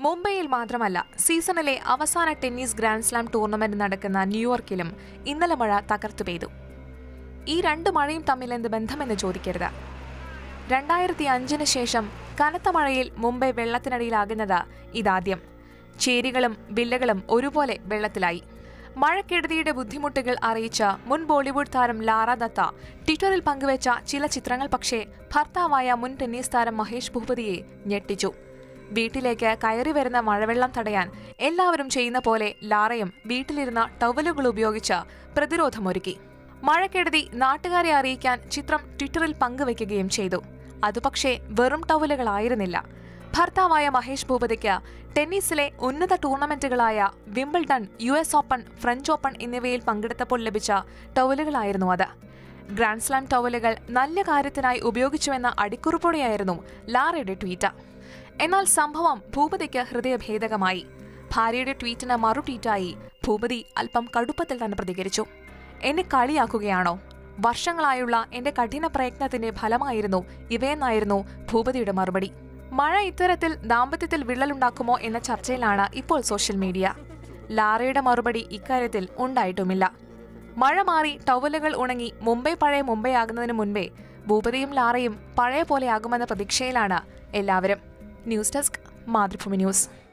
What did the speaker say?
മുംബൈയിൽ മാത്രമല്ല സീസണിലെ അവസാന ടെന്നീസ് ഗ്രാൻഡ് സ്ലാം ടൂർണമെന്റ് നടക്കുന്ന ന്യൂയോർക്കിലും ഇന്നലെ മഴ തകർത്തു പെയ്തു ഈ രണ്ട് മഴയും തമ്മിൽ എന്ത് ബന്ധമെന്ന് ചോദിക്കരുത് രണ്ടായിരത്തി അഞ്ചിന് ശേഷം കനത്ത മഴയിൽ മുംബൈ വെള്ളത്തിനടിയിലാകുന്നത് ഇതാദ്യം ചേരികളും വില്ലകളും ഒരുപോലെ വെള്ളത്തിലായി മഴക്കെടുതിയുടെ ബുദ്ധിമുട്ടുകൾ അറിയിച്ച മുൻ ബോളിവുഡ് താരം ലാറ ദത്ത ട്വിറ്ററിൽ പങ്കുവച്ച ചില ചിത്രങ്ങൾ പക്ഷേ ഭർത്താവായ മുൻ ടെന്നീസ് താരം മഹേഷ് ഭൂപതിയെ ഞെട്ടിച്ചു വീട്ടിലേക്ക് കയറി വരുന്ന മഴവെള്ളം തടയാൻ എല്ലാവരും ചെയ്യുന്ന പോലെ ലാറയും വീട്ടിലിരുന്ന ടവലുകൾ ഉപയോഗിച്ച് പ്രതിരോധമൊരുക്കി മഴക്കെടുതി നാട്ടുകാരെ അറിയിക്കാൻ ചിത്രം ട്വിറ്ററിൽ പങ്കുവയ്ക്കുകയും ചെയ്തു അത് പക്ഷേ വെറും ടവലുകളായിരുന്നില്ല ഭർത്താവായ മഹേഷ് ഭൂപതിക്ക് ടെന്നീസിലെ ഉന്നത ടൂർണമെന്റുകളായ Wimbledon U S Open French Open എന്നിവയിൽ പങ്കെടുത്തപ്പോൾ ലഭിച്ച ടവലുകളായിരുന്നു അത് ഗ്രാൻഡ് സ്ലാം ടവലുകൾ നല്ല കാര്യത്തിനായി ഉപയോഗിച്ചുവെന്ന അടിക്കുറിപ്പോടെയായിരുന്നു ലാറയുടെ ട്വീറ്റ് എന്നാൽ സംഭവം ഭൂപതിക്ക് ഹൃദയഭേദകമായി ഭാര്യയുടെ ട്വീറ്റിന് മറു ട്വീറ്റായി ഭൂപതി അല്പം കടുപ്പത്തിൽ തന്നെ പ്രതികരിച്ചു എന്നെ കളിയാക്കുകയാണോ വർഷങ്ങളായുള്ള എന്റെ കഠിന പ്രയത്നത്തിന്റെ ഫലമായിരുന്നു ഇവയെന്നായിരുന്നു ഭൂപതിയുടെ മറുപടി മഴ ഇത്തരത്തിൽ ദാമ്പത്യത്തിൽ വിള്ളലുണ്ടാക്കുമോ എന്ന ചർച്ചയിലാണ് ഇപ്പോൾ സോഷ്യൽ മീഡിയ ലാറയുടെ മറുപടി ഇക്കാര്യത്തിൽ ഉണ്ടായിട്ടുമില്ല മഴ മാറി ടവലുകൾ ഉണങ്ങി മുംബൈ പഴയ മുംബൈ ആകുന്നതിന് മുൻപേ ഭൂപതിയും ലാറയും പഴയ പോലെ ആകുമെന്ന പ്രതീക്ഷയിലാണ് എല്ലാവരും ന്യൂസ് ഡെസ്ക് മാതൃഭൂമി ന്യൂസ്